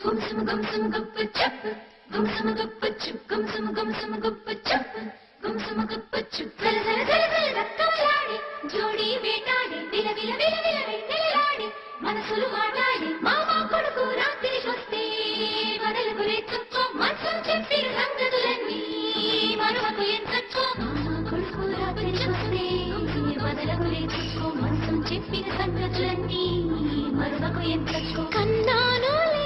గుంసుము గుంసుము గుప్పు చెప్పు గుంసుము గుప్పు చుప్ గుంసుము గుంసుము గుప్పు చెప్పు గుంసుము గుప్పు చుప్ జల జల జల జల రక్తములాడి జోడి వేటాడి విల విల విల విల వెన్నెలలాడి మనసులు మాట్లాడి మామ కొడుకు రాత్రికొస్తే వదలు గురెత్తుకో మనసు చెప్పిన సంగతులన్నీ మరొకకు ఎంచక్కో మామ కొడుకు రాత్రికొస్తే వదల గురెత్తుకో మనసు చెప్పిన సంగతులన్నీ మరొకకు ఎంచక్కో కన్నానులే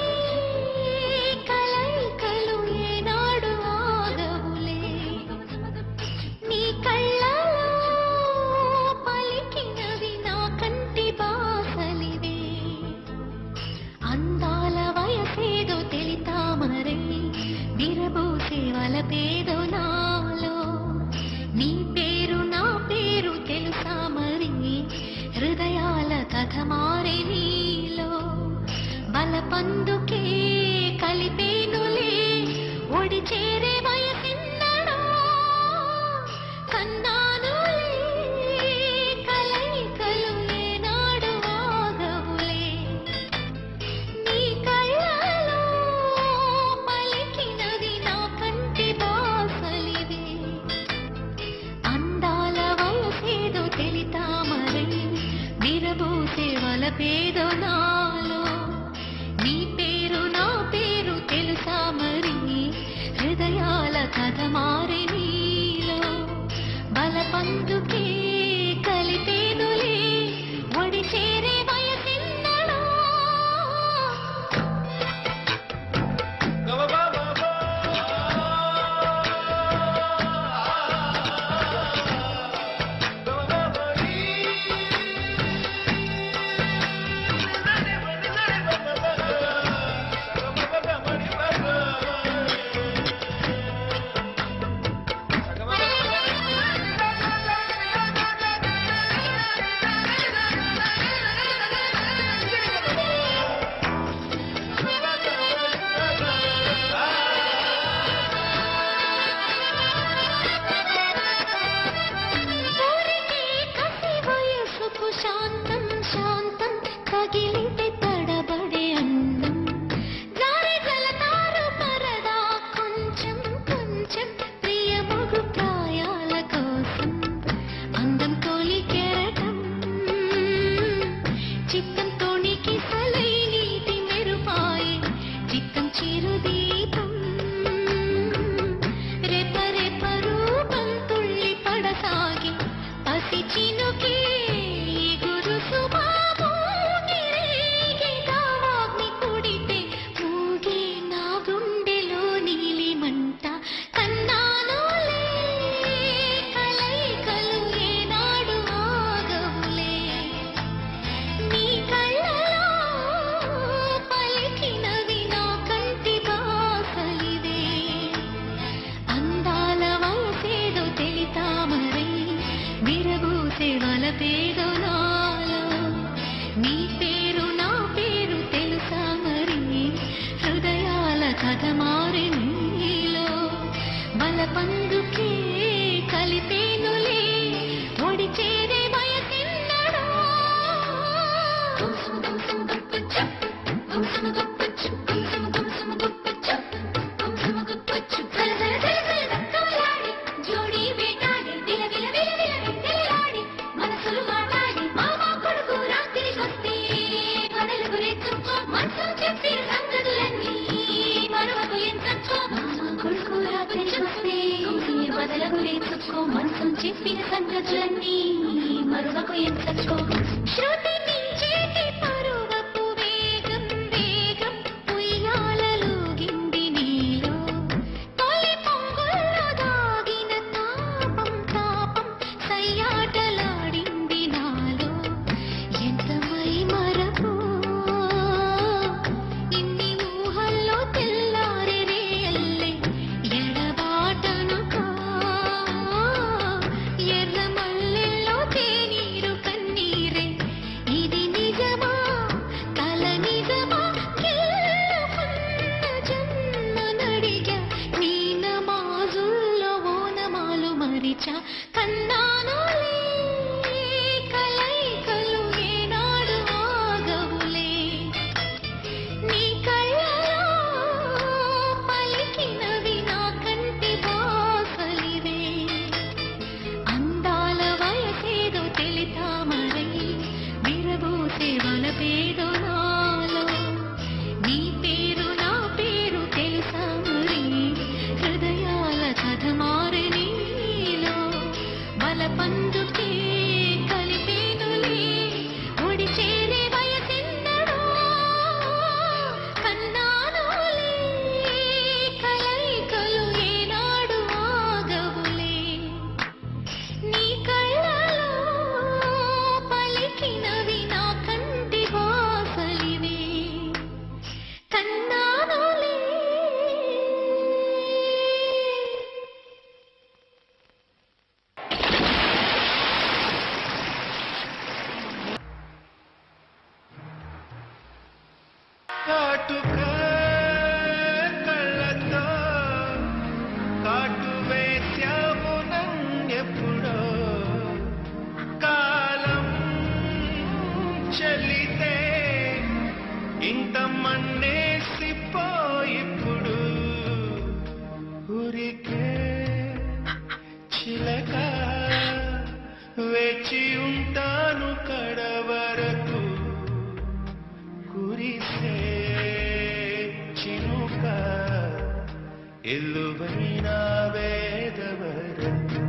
కలైకలు ఏనాడు ఆగవులే నీ కళ్ళలో పలికినవి నా కంటి బాసలివే అందాల వయసేదో తెలితామరే విరబూసే వలపేదో నాలో నీ పేరు నా పేరు తెలుసా మరి హృదయాల కథ మారే నీలో బలపందుకే కలిపేనులే ఒడి చేరే వయసిన్నడో కన్నానులే కలయికలు ఏనాడు ఆగవులే నీ కళ్ళలో పలికినది నా కంటి బాసలివే అందాల వయసేదో తెలితామరే విరబూసే వలపేదో నాలో నీ పేరు నా పేరు తెలుసా మరి హృదయాల కథ మారి నీలో బలపందుకే కలిపేనులే ఒడి చేరే వయసిన్నడో ఊరికే కసి వయసుకు శాంతం శాంతం తగిలితే తడబడే అందం జారి జలతారు పరదా కొంచెం కొంచెం ప్రియమగు ప్రాయాల కోసం అందం తోలి కెరటం చిత్తం తోనికి సలై నీటి మెరుపాయి చిత్తం చిరుదీపం రెప రెప రూపం తుళ్ళి పడసాగి పసి చినుకే గురు సుమామోగిరేగిదావాగ్ని కుడితే మూగే నా గుండెలో నీలి మంట కన్నానులే కలయికలు ఏనాడు ఆగవులే నీ కళ్ళలో పలికినవి నా కంటి బాసలివే అందాల వయసేదో తెలితామరే విరబూసే వలపేదో నాలో నీ పేరు నా పేరు తెలుసా మరి హృదయాల కథ మారి నీలో బలపందుకే కలిపేనులే ఒడి చేరే వయసిన్నడో గుంసుము గుంసుము గుప్పు చెప్పు గుంసుము గుప్పు చెప్పు గుంసుము గుంసుము గుప్పు చెప్పు గుంసుము గుప్పు చెప్పు జల జల జల జల రక్తములాడి జోడి వేటాడి విల విల విల విల వెన్నెలలాడి మనసులు మాట్లాడి మామ కొడుకు రాత్రికొస్తే వదలు గురెత్తుకో మనసు చెప్పిన సంగతులన్నీ మరొకకు ఎంచక్కో మామ కొడుకు రాత్రికొస్తే వదల గురెత్తుకో మనసు చెప్పిన సంగతులన్నీ మరొకకు ఎంచక్కో శృతి మించేటి పరువపు వేగం వేగం ఉయ్యాలలోగింది నీలో తొలి పొంగుల్లో దాగిన తాపం తాపం సయ్యాటలాడింది నాలో ఎంత మై మరపు ఇన్ని ఊహల్లో తెల్లారే రేయల్లే ఎడబాటనుకో ఎర్ర మల్లెల్లో తేనీరు కన్నీరే ఈ అంటే వలపేదో నాలో నీ పేరు నా పేరు తెలుసా మరి హృదయాల కథ మారి నీలో బలపందుకే కలిపేనులే ఒడి చేరే వయసెన్నడో కన్నానులే కలయికలు ఏనాడు ఆగవులే నీ కళ్ళలో పలికినవి నా కంటి వాసలివే కన్నానులే కాటుక కళ్ళతో కాటు వేశావు నన్నెప్పుడో కాలం చెల్లితే ఇంత మన్నేసిపోయిప్పుడు ఊరికే చిలక వేచి ఉంటాను కడవరకు కురిసే చినుక ఎల్లువైన వేదవరకు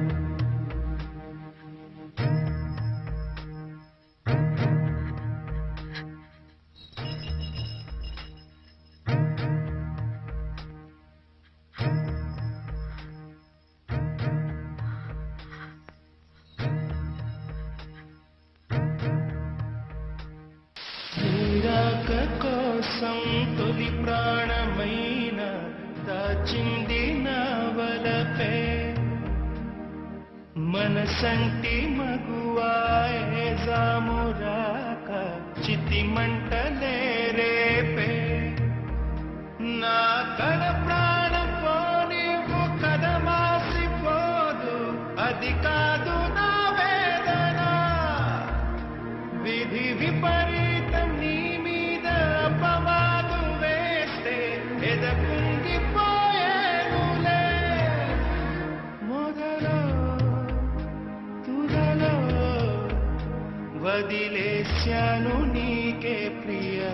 నీరాక కోసం తొలి ప్రాణమైన దాచింది నా వలపే మనసంటి మగువాయే జామురాక చితి మంటలే రేపే నా కడ ప్రాణం పోనివ్వు కదమాసిపోదు అది కాదు నా వేదన విధి విపరీతం నీ మీద అపవాదు వేస్తే ఎదకుంగిపోయేనులే మొదలో తుదలో వదిలేశాను నీకే ప్రియ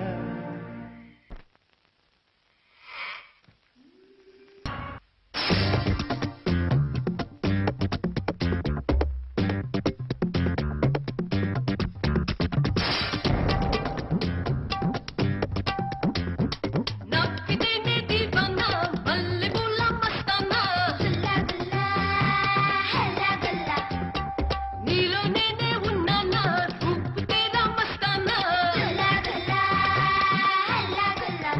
నవ్వితేనే దీవానా మల్లెపూల మస్తానా గుల్లా గుల్లా హల్లా గుల్లా నీలో నేనే ఉన్నానా రూపుతేరా మస్తానా గుల్లా గుల్లా హల్లా గుల్లా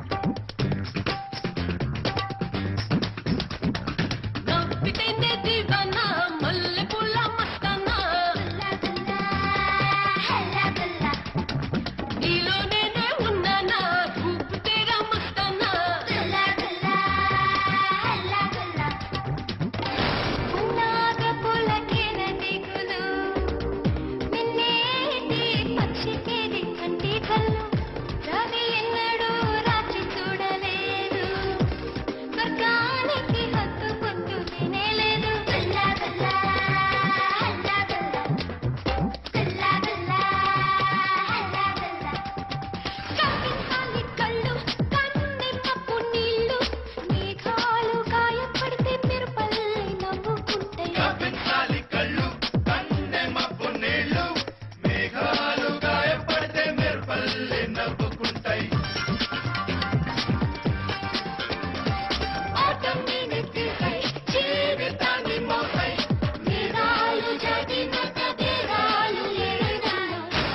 నవ్వితేనే దీవానా మల్లెపూల మస్తానా గుల్లా గుల్లా హల్లా గుల్లా నీలో నేనే ఉన్నానా రూపుతేరా మస్తానా గుల్లా గుల్లా హల్లా గుల్లా ఉన్నాగ పులకిన దిగులు మిన్నేటి పక్షికేది కంటి కళ్ళు రవి ఎన్నడూ రాచి చూడలేదు స్వర్గానికి హద్దు పొద్దు వినేలేదు గుల్లా గుల్లా హల్లా గుల్లా గుల్లా గుల్లా హల్లా గుల్లా కప్పించాలి కళ్ళు కన్నెమ్మపు నీళ్ళు మేఘాలు గాయపడితే మెరుపల్లి నవ్వుకుంటాయి కప్పించాలి కళ్ళు కన్నె మబ్బు నీళ్ళు మేఘాలు గాయపడితే మెరుపల్లె నవ్వుకుంటాయి ఆటం నెత్తిపై జీవితాన్ని మోపై మేఘాలు చదివిన తీరాలు ఏడుదన్నా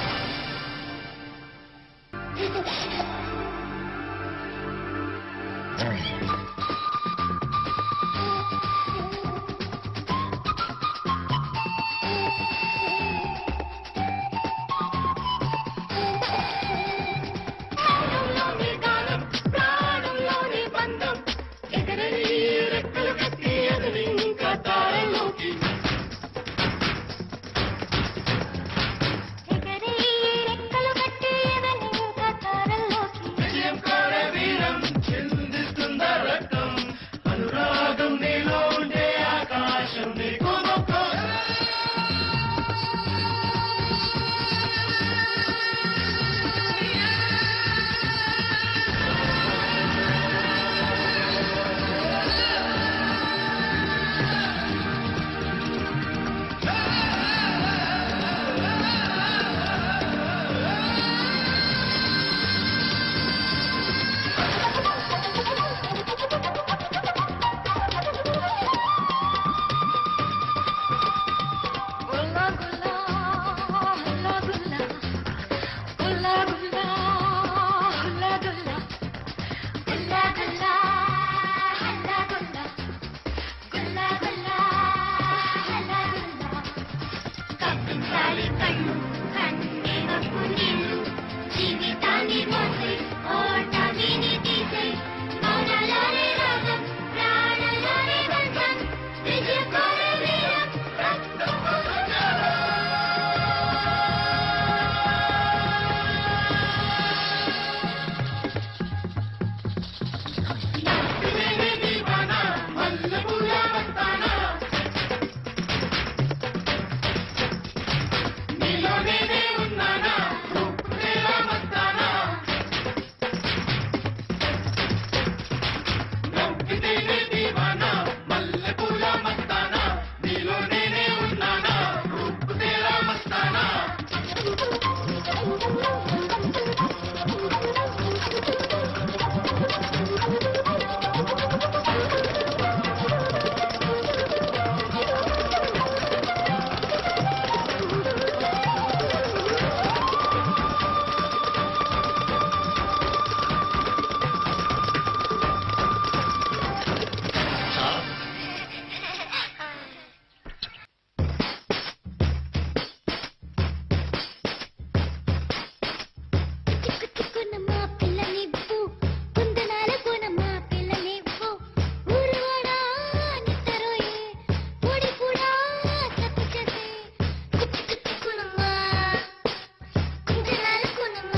ప్రాణంలోని గానం ప్రాణంలోని బంధం ఎగరని రెక్కలు కట్టి ఎగరి ఇంకా తారలోకి ఎగరి రెక్కలు కట్టి ఎగరి ఇంకా తారలోకి విజయం కోరే వీరం చిందిస్తుందా గుల్లా గుల్లా గుల్లా గుల్లా గుల్లా గుల్లా హల్లా గుల్లా గుల్లా గుల్లా హల్లా గుల్లా కప్పించాలి కళ్ళు కన్నే నొప్పు నీళ్ళు జీవితాన్ని మోసే ఓటమిని తీసే మౌనలోనే రాగం ప్రాణలోనే బంధం విజయకోరే వీరం చిక్కు చిక్కునమ్మ పిల్లనివ్వు కుందనాల కోనమ్మ పిల్లనివ్వు ఊరువాడా నిద్దరోయే పొడి కూడా సత్తు చేసే చిక్కు చిక్కునమ్మ కుందనాల కోనమ్మ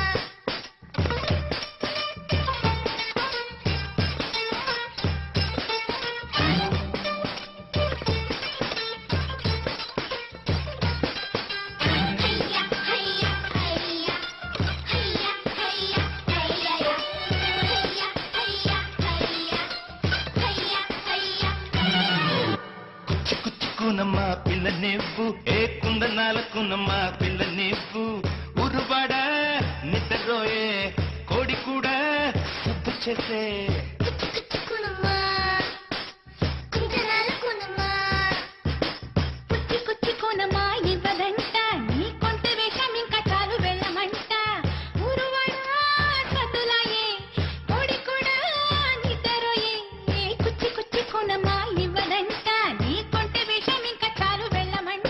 హయ్యా హయ్యా హయ్యా హయ్యా హయ్యా హయ్యా హయ్యా హయ్యా హయ్యా హయ్యా హయ్యా కుచ్చుకునమ్మ పిల్ల నెవ్వు ఏ కుందనాలకునమ్మ పిల్ల నెవ్వు ఉరుబడ నిద్రరోయే కోడి కూడా శుద్ధి చేసే కుచ్చుకునమ్మ కుంజనాల కోనమ్మ పుచ్చి పుచ్చి కోనమ్మ ఇవ్వదంట నీ కొంట వేషం ఇంకా చాలు వెళ్ళమంట ఊరువాడా సతులాయే కోడి కూడా నిద్రరోయే కుచ్చి కుచ్చి కోనమ్మ ఇవ్వదంట నీ కొంట వేషం ఇంకా చాలు వెళ్ళమంట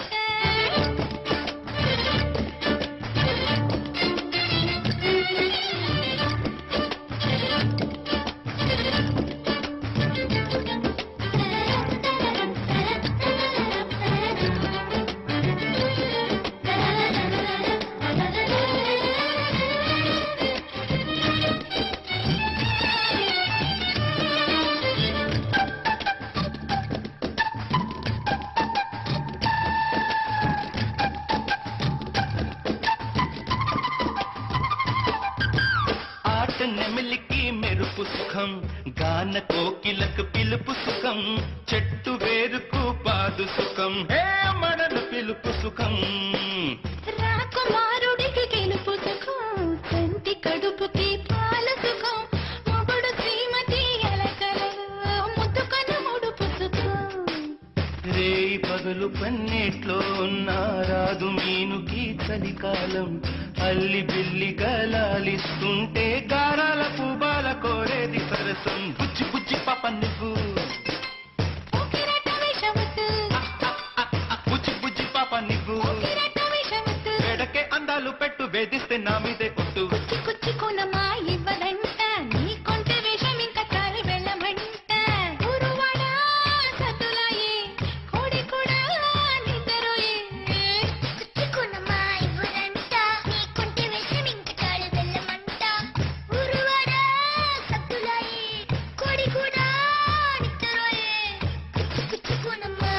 ఆట నెమిలికి మెరుపు సుఖం గాన కోకిలకు పిలుపు సుఖం చెట్టు వేరుకు పాదు సుఖం ఏ మడలు పిలుపు సుఖం రాకుమారుడికి గెలుపు సుఖం కంటి కడుపుకి పాల సుఖం మొగుడు శ్రీమతి ఎలకలలో ముద్దుకను ముడుపు సుఖం రేయి పగలు పన్నెట్లో ఉన్న రాదు మీనుకి చలికాలం అల్లి బిల్లి గలాలిస్తుంటే గారాల పూబాల కోరేది సరసం బుజ్జి బుజ్జి పాప నువ్వు ఊకిరట విషవత్తు బుజ్జి బుజ్జి పాప నువ్వు ఊకిరట విషవత్తు ఎడకే అందాలు పెట్టు వేధిస్తే నా మీదే కొట్టు కుచ్చి కుచ్చి కొనమా ఇవ్వదంట నీ కొంట వేషం ఇంకా చాలు వెళ్ళమంట ఊరువాడా సతులాయే కోడి కూడా నిద్రోయే కుచ్చి కొనమా ఇవ్వదంట నీ కొంట వేషం ఇంకా చాలు వెళ్ళమంట ఊరువాడా సతులాయే కోడి కూడా నిద్రోయే కుచ్చి కుచ్చి కొనమా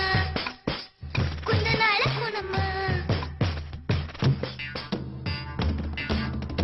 కుందనాల కొనమా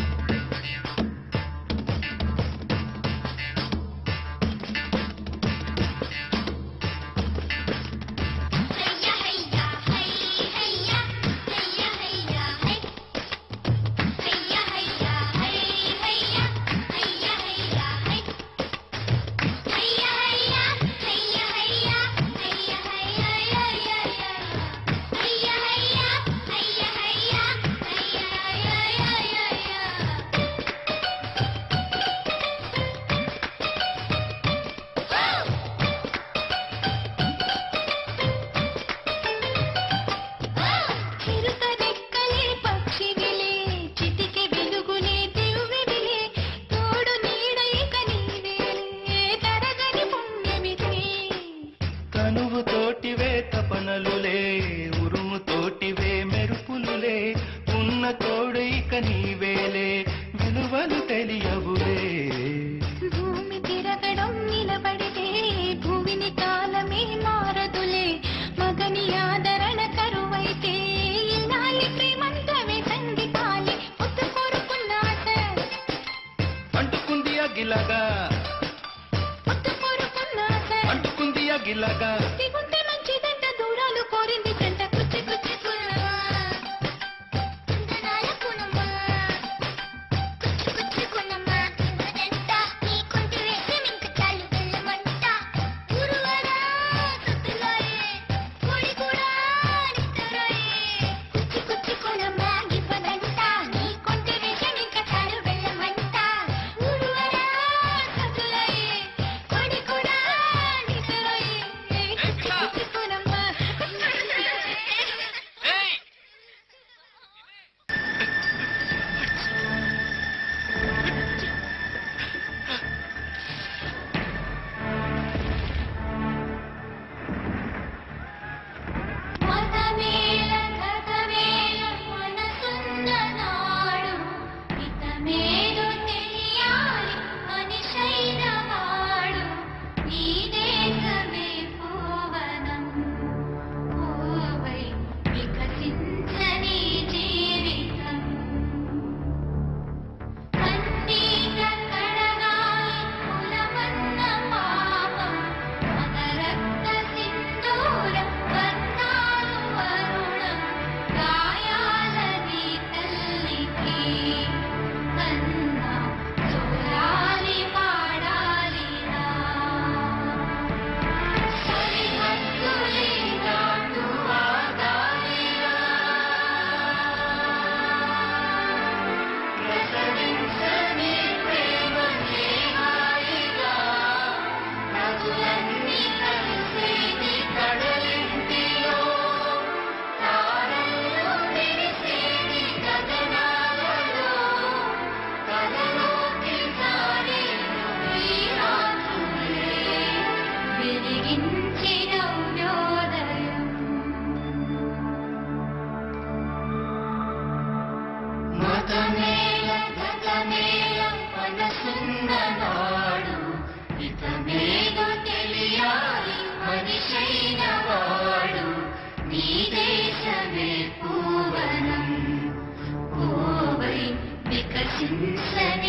ఇక నీవేలే విలువలు తెలియవులే భూమి తిరగడం నిలబడితే భూమిని కాలమే మారదులే మగని ఆదరణ కరువైతే ఇన్నాళ్ళి ప్రేమంతమే సంగీతాలే పొత్తు కోరుకున్న ఆశ అంటుకుంది అగిలగా పొత్తు కోరుకున్న ఆశ అంటుకుంది అగిలగా దిగుంటే మంచిదంట దూరాలు కోరింది జంట కుచ్చి కుచ్చి కులమా కుందనాల కులమా కుచ్చి కుచ్చి కులమా కిందదంట నీ కొంటి వేషం ఇంక చాలు వెళ్ళమంట ఊరువరా సుత్తులోయే కోడి కూడా నిద్రలోయే కుచ్చి కుచ్చి కులమా ఇవ్వదంట నీ కొంటి వేషం ఇంక చాలు వెళ్ళమంట ఊరువరా సుత్తులోయే కోడి కూడా నిద్రలోయే కుచ్చి కుచ్చి కులమా మతమేల కథమేల మనసున్న నాడు హితమేదో తెలియాలి మనిషైన వాడు నీ దేశమే పూవనం పూవై వికసించని జీవితం కన్నీట కడగాలి కులమన్న పాపం మదరక్త సింధూరం వర్ణాలు వరుణం గాయాలని తల్లికి కన్నా చూడాలి పాడాలి నా సరిహద్దులే దాటు ఆగాలిరా ప్రసరించని ప్రేమనే హాయిగా నదులన్నీ కలిసేది కడలింటిలో తారల్లో మెరిసేది గగనాలలో కలలోకి జారేను ఈ రాత్రులే వెలిగించిన ఉదయోదయం మతమేల గతమేల మనసున్న నాడు ఇతమేదో తెలియాలి మనిషైన వాడు నీ దేశమే పూవనం పూవై వికసించని